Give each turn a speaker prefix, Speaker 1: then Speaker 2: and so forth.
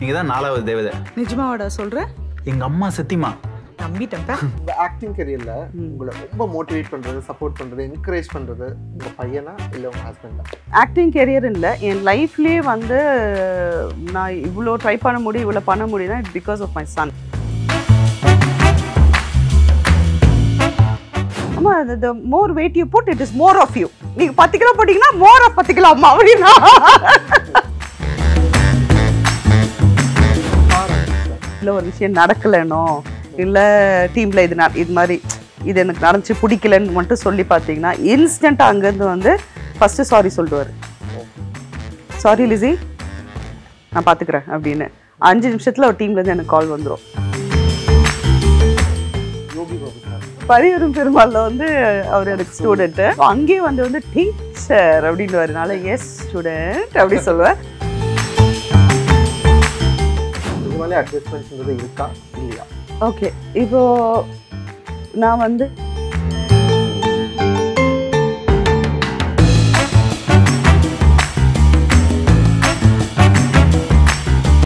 Speaker 1: நீங்க தான் நாலாவது தேவதை
Speaker 2: நிஜமாவாடா சொல்ற
Speaker 1: எங்க அம்மா சத்தியமா
Speaker 2: நம்பிட்டேன்ப்பா
Speaker 3: இந்த ஆக்டிங் கரியர்ல உங்களை ரொம்ப மோட்டிவேட் பண்றது சப்போர்ட் பண்றது என்கரேஜ் பண்றது உங்க பையனா இல்ல உங்க ஹஸ்பண்டா
Speaker 4: ஆக்டிங் கெரியர் இல்லை என் லைஃப்லேயே வந்து நான் இவ்வளோ ட்ரை பண்ண முடியும் இவ்வளோ பண்ண முடியும்னா it's because of my son ஆமா the more weight you put it is more of you நீங்க பத்து கிலோ போட்டீங்கன்னா மோர் ஆஃப் பத்து கிலோ அம்மா அப்படின்னா இல்லை ஒரு விஷயம் நடக்கலைனோ இல்லை டீமில் இது ந- இது மாதிரி இது எனக்கு நடந்துச்சு பிடிக்கலன்னு மட்டும் சொல்லி பார்த்தீங்கன்னா இன்ஸ்டண்ட்டாக அங்கேருந்து வந்து ஃபஸ்ட்டு சாரி சொல்லிடுவார் சாரி லிசி நான் பார்த்துக்கிறேன் அப்படின்னு அஞ்சு நிமிஷத்தில் ஒரு டீம்லேருந்து எனக்கு கால் வந்துடும்
Speaker 3: யோகி பாபு சார்
Speaker 4: பரிவரும் பெருமாள்ல வந்து அவர் எனக்கு ஸ்டூடெண்ட்டு அங்கேயே வந்து வந்து டீச்சர் அப்படின்னு வரனால எஸ் ஸ்டூடெண்ட் அப்படி சொல்லுவேன்
Speaker 3: இது மேலே அட்ஜஸ்ட்மெண்ட்ஸ்ன்றது இருக்கா இல்லையா
Speaker 4: ஓகே இப்போ நான் வந்து